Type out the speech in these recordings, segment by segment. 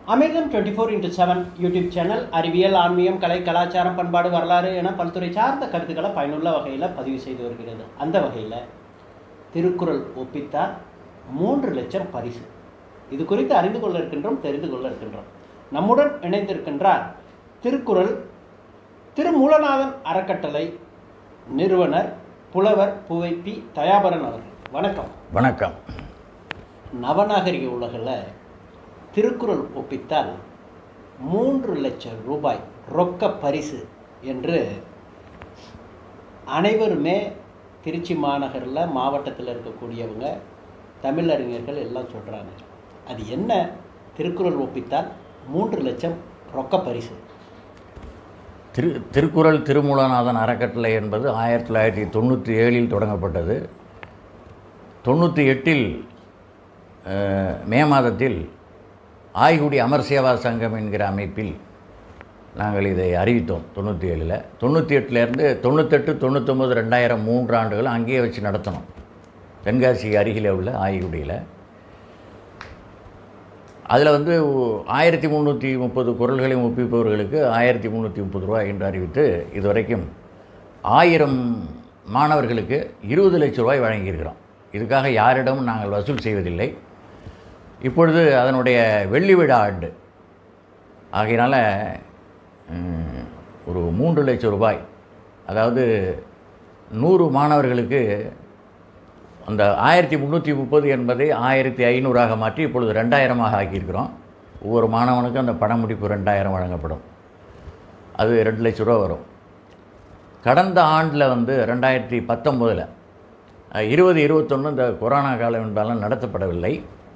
அமிர்தம் twenty four into seven YouTube channel அறிவியல் ஆன்மீகம் கலை கலாச்சாரம் பண்பாடு வரலாறு என பல்துறை சார்ந்த கருத்துக்களை பயனுள்ள வகையில் பதிவு செய்து வருகிறது அந்த வகையில் திருக்குறள் ஒப்பித்தார் மூன்று லட்சம் பரிசு இது குறித்து அறிந்து கொள்ள இருக்கின்றோம் தெரிந்து கொள்ள இருக்கின்றோம் நம்முடன் இணைந்திருக்கின்றார் திருக்குறள் திருமூலநாதன் அறக்கட்டளை நிறுவனர் புலவர் புவைப்பி தயாபரன் அவர்கள் வணக்கம் வணக்கம் நவநாகரிக உலகில் திருக்குறள் ஒப்பித்தால் மூன்று லட்சம் ரூபாய் ரொக்க பரிசு என்று அனைவருமே திருச்சி மாநகரில் மாவட்டத்தில் இருக்கக்கூடியவங்க தமிழறிஞர்கள் எல்லாம் சொல்கிறாங்க அது என்ன திருக்குறள் ஒப்பித்தால் மூன்று லட்சம் ரொக்க பரிசு திரு திருக்குறள் திருமூலநாதன் அறக்கட்டளை என்பது ஆயிரத்தி தொள்ளாயிரத்தி தொண்ணூற்றி ஏழில் தொடங்கப்பட்டது தொண்ணூற்றி எட்டில் அஹ், மே மாதத்தில் ஆய்குடி அமர் சேவா சங்கம் என்கிற அமைப்பில் நாங்கள் இதை அறிவித்தோம் தொண்ணூற்றி ஏழில் தொண்ணூற்றி எட்டுலேருந்து தொண்ணூத்தெட்டு தொண்ணூத்தொம்பது ரெண்டாயிரம் மூன்று ஆண்டுகள் அங்கேயே வச்சு நடத்தினோம் தென்காசி அருகிலே உள்ள ஆய்குடியில் அதில் வந்து ஆயிரத்தி முந்நூற்றி முப்பது குரல்களையும் ஒப்பிப்பவர்களுக்கு ஆயிரத்தி முந்நூற்றி முப்பது ரூபாய் என்று அறிவித்து இதுவரைக்கும் ஆயிரம் மாணவர்களுக்கு இருபது லட்ச ரூபாய் வழங்கியிருக்கிறோம் இதுக்காக யாரிடமும் நாங்கள் வசூல் செய்வதில்லை இப்பொழுது அதனுடைய வெள்ளி விழா ஆண்டு ஆகையினால ம், ஒரு மூன்று லட்சம் ரூபாய் அதாவது நூறு மாணவர்களுக்கு அந்த ஆயிரத்தி முந்நூற்றி முப்பது என்பதை ஆயிரத்தி ஐநூறாக மாற்றி இப்பொழுது ரெண்டாயிரமாக ஆக்கியிருக்கிறோம் ஒவ்வொரு மாணவனுக்கும் அந்த பணமுடிப்பு ரெண்டாயிரம் வழங்கப்படும் அது ரெண்டு லட்ச ரூபா வரும் கடந்த ஆண்டில் வந்து ரெண்டாயிரத்தி பத்தொம்போதில் இருபது இருபத்தொன்று இந்த கொரோனா காலம் என்பதாலும் நடத்தப்படவில்லை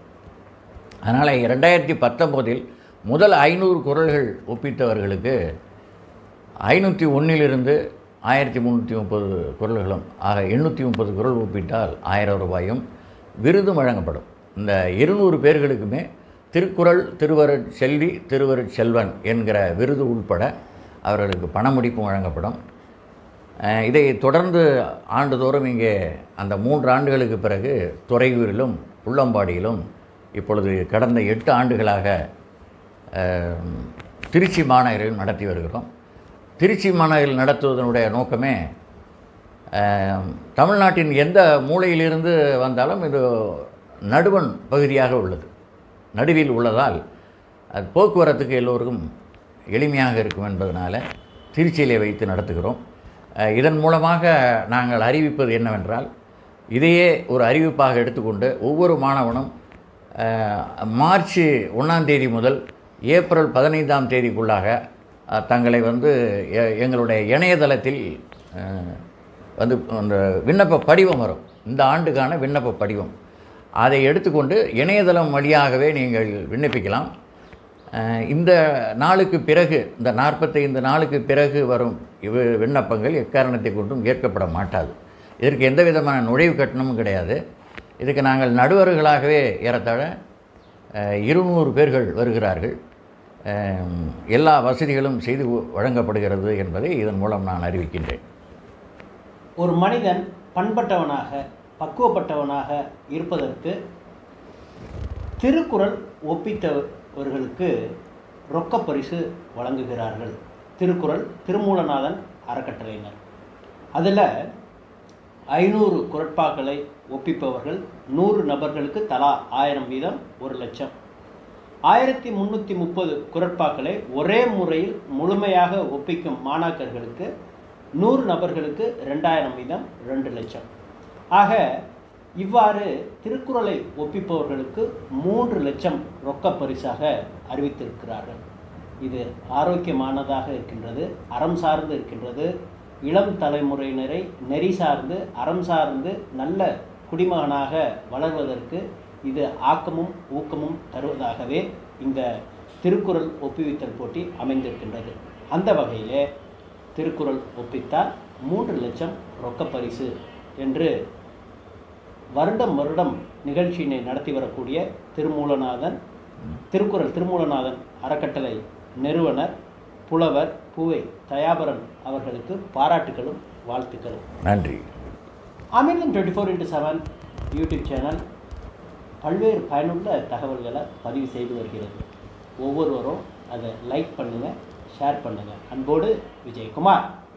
அதனால் ரெண்டாயிரத்தி பத்தொம்போதில் முதல் ஐநூறு குரல்கள் ஒப்பித்தவர்களுக்கு ஐநூற்றி ஒன்றிலிருந்து ஆயிரத்தி முந்நூற்றி முப்பது குரல்களும் ஆக எண்ணூற்றி முப்பது குரல் ஒப்பிட்டால் ஆயிரம் ரூபாயும் விருதும் வழங்கப்படும் இந்த இருநூறு பேர்களுக்குமே திருக்குறள் திருவருட் செல்வி திருவருட் செல்வன் என்கிற விருது உட்பட அவர்களுக்கு பணமுடிப்பும் வழங்கப்படும் அஹ் இதை தொடர்ந்து ஆண்டுதோறும் இங்கே அந்த மூன்று ஆண்டுகளுக்கு பிறகு துறையூரிலும் புள்ளம்பாடியிலும் இப்பொழுது கடந்த எட்டு ஆண்டுகளாக அஹ், திருச்சி மாநகரில் நடத்தி வருகிறோம் திருச்சி மாநகரில் நடத்துவதனுடைய நோக்கமே அஹ், தமிழ்நாட்டின் எந்த மூலையிலிருந்து வந்தாலும் இது நடுவன் பகுதியாக உள்ளது நடுவில் உள்ளதால் அது போக்குவரத்துக்கு எல்லோருக்கும் எளிமையாக இருக்கும் என்பதனால திருச்சியிலே வைத்து நடத்துகிறோம் அஹ், இதன் மூலமாக நாங்கள் அறிவிப்பது என்னவென்றால் இதையே ஒரு அறிவிப்பாக எடுத்துக்கொண்டு ஒவ்வொரு மாணவனும் அஹ், மார்ச் ஒன்றாம் தேதி முதல் ஏப்ரல் பதினைந்தாம் தேதிக்குள்ளாக அஹ், தங்களை வந்து எ- எங்களுடைய இணையதளத்தில் அஹ், வந்து அந்த விண்ணப்ப படிவம் வரும் இந்த ஆண்டுக்கான விண்ணப்ப படிவம் அதை எடுத்துக்கொண்டு இணையதளம் வழியாகவே நீங்கள் விண்ணப்பிக்கலாம் அஹ், இந்த நாளுக்கு பிறகு இந்த நாற்பத்தைந்து நாளுக்கு பிறகு வரும் இவ் விண்ணப்பங்கள் எக்காரணத்தை கொண்டும் ஏற்கப்பட மாட்டாது இதற்கு எந்த விதமான நுழைவு கட்டணமும் கிடையாது இதுக்கு நாங்கள் நடுவர்களாகவே ஏறத்தாழ அஹ், இருநூறு பேர்கள் வருகிறார்கள் அஹ், எல்லா வசதிகளும் செய்து வழங்கப்படுகிறது என்பதை இதன் மூலம் நான் அறிவிக்கின்றேன் ஒரு மனிதன் பண்பட்டவனாக பக்குவப்பட்டவனாக இருப்பதற்கு திருக்குறள் ஒப்பித்தவர்களுக்கு ரொக்க பரிசு வழங்குகிறார்கள் திருக்குறள் திருமூலநாதன் அறக்கட்டளையினர் அதில் ஐநூறு குரட்பாக்களை ஒப்பிப்பவர்கள் நூறு நபர்களுக்கு தலா ஆயிரம் வீதம் ஒரு லட்சம் ஆயிரத்தி முந்நூற்றி முப்பது குரட்பாக்களை ஒரே முறையில் முழுமையாக ஒப்பிக்கும் மாணாக்கர்களுக்கு நூறு நபர்களுக்கு ரெண்டாயிரம் வீதம் ரெண்டு லட்சம் ஆக இவ்வாறு திருக்குறளை ஒப்பிப்பவர்களுக்கு மூன்று லட்சம் ரொக்க பரிசாக அறிவித்திருக்கிறார்கள் இது ஆரோக்கியமானதாக இருக்கின்றது அறம் சார்ந்து இருக்கின்றது இளம் தலைமுறையினரை நெறி சார்ந்து அறம் சார்ந்து நல்ல குடிமகனாக வளர்வதற்கு இது ஆக்கமும் ஊக்கமும் தருவதாகவே இந்த திருக்குறள் ஒப்புவித்தல் போட்டி அமைந்திருக்கின்றது அந்த வகையிலே திருக்குறள் ஒப்பித்தால் மூன்று லட்சம் ரொக்க பரிசு என்று வருடம் வருடம் நிகழ்ச்சியினை நடத்தி வரக்கூடிய திருமூலநாதன் திருக்குறள் திருமூலநாதன் அறக்கட்டளை நிறுவனர் புலவர் பூவை தயாபரன் அவர்களுக்கு பாராட்டுகளும் வாழ்த்துக்களும் நன்றி Amirtham twenty four into seven YouTube channel பல்வேறு பயனுள்ள தகவல்களை பதிவு செய்து வருகிறது ஒவ்வொருவரும் அதை லைக் பண்ணுங்கள் ஷேர் பண்ணுங்கள் அன்போடு விஜயகுமார்